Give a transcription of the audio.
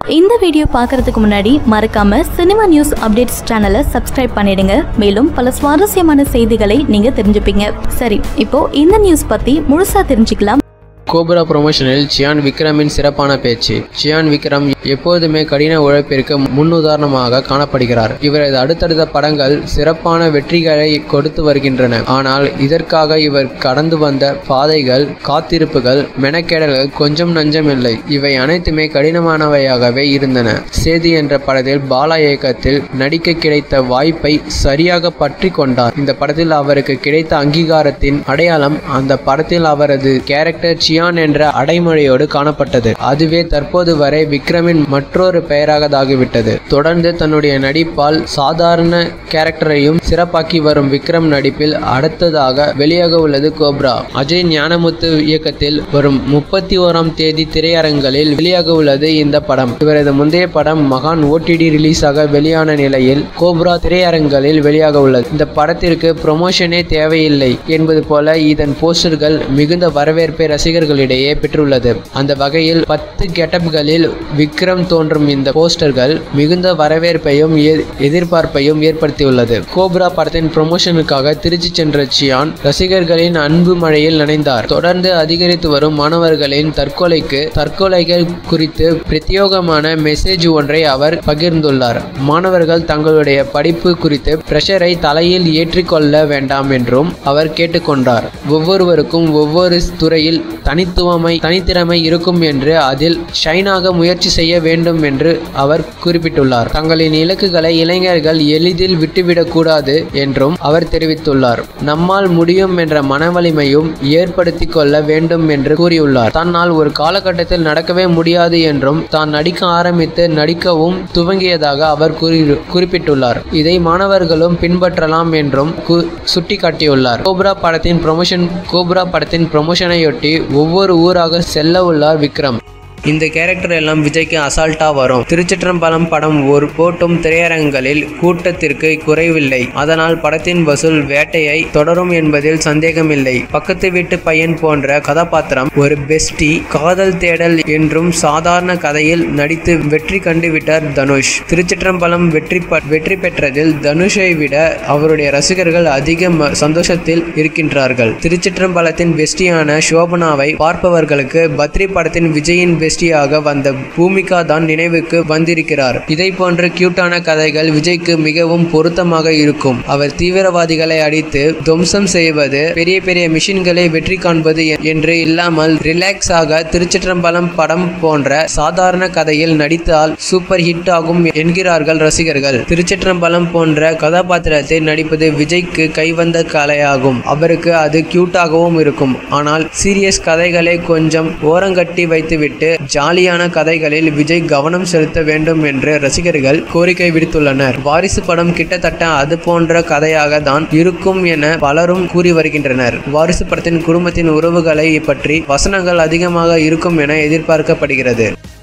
இந்த வீடியோ பார்க்கறதுக்கு முன்னாடி மறக்காம சினிமா நியூஸ் அப்டேட்ஸ் சேனலை சப்ஸ்கிரைப் பண்ணிடுங்க மேலும் பல சுவாரஸ்யமான செய்திகளை நீங்க தெரிஞ்சுப்பீங்க சரி இப்போ இந்த நியூஸ் பத்தி முழுசா தெரிஞ்சுக்கலாம் கோப்ரா ப்ரொமோஷனில் சியான் விக்ரமின் சிறப்பான பேச்சு சியான் விக்ரம் எப்போதுமே கடின உழைப்பிற்கு முன்னுதாரணமாக காணப்படுகிறார் இவரது அடுத்தடுத்த படங்கள் சிறப்பான வெற்றிகளை கொடுத்து வருகின்றன ஆனால் இதற்காக இவர் கடந்து வந்த பாதைகள் காத்திருப்புகள் மெனக்கெடல்கள் கொஞ்சம் நஞ்சமில்லை இவை அனைத்துமே கடினமானவையாகவே இருந்தன சேதி என்ற படத்தில் பாலா இயக்கத்தில் நடிக்க கிடைத்த வாய்ப்பை சரியாக பற்றி கொண்டார் இந்த படத்தில் அவருக்கு கிடைத்த அங்கீகாரத்தின் அடையாளம் அந்த படத்தில் அவரது கேரக்டர் சியான் என்ற அடைமொழியோடு காணப்பட்டது அதுவே தற்போது வரை விக்ரமின் மற்றொரு பெயராகதாகிவிட்டது தொடர்ந்து தன்னுடைய நடிப்பால் சாதாரண கேரக்டரையும் சிறப்பாக்கி வரும் விக்ரம் நடிப்பில் அடுத்ததாக வெளியாக உள்ளது கோப்ரா அஜய் ஞானமுத்து இயக்கத்தில் வரும் முப்பத்தி ஓராம் தேதி திரையரங்களில் வெளியாக உள்ளது இந்த படம் இவரது முந்தைய படம் மகான் ஓடிடி ரிலீஸாக வெளியான நிலையில் கோப்ரா திரையரங்களில் வெளியாக உள்ளது இந்த படத்திற்கு ப்ரொமோஷனே தேவையில்லை என்பது போல இதன் போஸ்டர்கள் மிகுந்த வரவேற்பை ரசிகர்களிடையே பெற்றுள்ளது அந்த வகையில் பத்து கெட்டப்களில் விக்ரம் தோன்றும் இந்த போஸ்டர்கள் மிகுந்த வரவேற்பையும் எ- எதிர்பார்ப்பையும் ஏற்படுத்தியுள்ளது கோப்ரா படத்தின் ப்ரொமோஷனுக்காக திருச்சி சென்ற சியான் ரசிகர்களின் அன்பு மழையில் நனைந்தார் தொடர்ந்து அதிகரித்து வரும் மாணவர்களின் தற்கொலைக்கு தற்கொலைகள் குறித்து பிரத்யேகமான மெசேஜ் ஒன்றை அவர் பகிர்ந்துள்ளார் மாணவர்கள் தங்களுடைய படிப்பு குறித்து பிரஷரை தலையில் ஏற்றிக்கொள்ள வேண்டாம் என்றும் அவர் கேட்டுக்கொண்டார் ஒவ்வொருவருக்கும் ஒவ்வொரு துறையில் தனித்துவமை தனித்திறமை இருக்கும் என்று அதில் ஷைனாக முயற்சி செய்ய வேண்டும் என்று அவர் குறிப்பிட்டுள்ளார் தங்களின் இலக்குகளை இளைஞர்கள் எளிதில் விட்டுவிடக்கூடாது என்றும் அவர் தெரிவித்துள்ளார் நம்மால் முடியும் என்ற மனவலிமையும் ஏற்படுத்திக் கொள்ள வேண்டும் என்று கூறியுள்ளார் தன்னால் ஒரு காலகட்டத்தில் நடக்கவே முடியாது என்றும் தான் நடிக்க ஆரம்பித்து நடிக்கவும் துவங்கியதாக அவர் கூறி குறிப்பிட்டுள்ளார் இதை மாணவர்களும் பின்பற்றலாம் என்றும் கு- சுட்டிக்காட்டியுள்ளார் கோப்ரா படத்தின் ப்ரொமோஷன் கோப்ரா படத்தின் ப்ரொமோஷனையொட்டி ஒவ்வொரு ஊராக செல்ல உள்ளார் விக்ரம் இந்த கேரக்டர் எல்லாம் விஜய்க்கு அசால்ட்டா வரும் திருச்சிற்றம்பலம் படம் ஒரு போட்டும் திரையரங்களில் கூட்டத்திற்கு குறைவில்லை அதனால் படத்தின் வசூல் வேட்டையை தொடரும் என்பதில் சந்தேகமில்லை பக்கத்து வீட்டு பையன் போன்ற கதாபாத்திரம் ஒரு பெஸ்டி காதல் தேடல் என்றும் சாதாரண கதையில் நடித்து வெற்றி கண்டு விட்டார் தனுஷ் திருச்சிற்றம்பலம் வெற்றி ப- வெற்றி பெற்றதில் தனுஷை விட அவருடைய ரசிகர்கள் அதிக ம- சந்தோஷத்தில் இருக்கின்றார்கள் திருச்சிற்றம்பலத்தின் பெஸ்டியான சோபனாவை பார்ப்பவர்களுக்கு பத்ரி படத்தின் விஜயின் பெஸ்டியாக வந்த பூமிகா தான் நினைவுக்கு வந்திருக்கிறார் இதை போன்ற கியூட்டான கதைகள் விஜய்க்கு மிகவும் பொருத்தமாக இருக்கும் அவர் தீவிரவாதிகளை அடித்து துவம்சம் செய்வது பெரிய பெரிய மிஷின்களை வெற்றி காண்பது எ- என்று இல்லாமல் ரிலாக்ஸ் ஆக திருச்சிற்றம்பலம் படம் போன்ற சாதாரண கதையில் நடித்தால் சூப்பர் ஹிட் ஆகும் என்கிறார்கள் ரசிகர்கள் திருச்சிற்றம்பலம் போன்ற கதாபாத்திரத்தை நடிப்பது விஜய்க்கு கைவந்த கலையாகும் அவருக்கு அது கியூட்டாகவும் இருக்கும் ஆனால் சீரியஸ் கதைகளை கொஞ்சம் ஓரங்கட்டி வைத்துவிட்டு ஜாலியான கதைகளில் விஜய் கவனம் செலுத்த வேண்டும் என்று ரசிகர்கள் கோரிக்கை விடுத்துள்ளனர் வாரிசு படம் கிட்டத்தட்ட அது போன்ற கதையாக தான் இருக்கும் என பலரும் கூறி வருகின்றனர் வாரிசு படத்தின் குடும்பத்தின் உறவுகளை பற்றி வசனங்கள் அதிகமாக இருக்கும் என எதிர்பார்க்கப்படுகிறது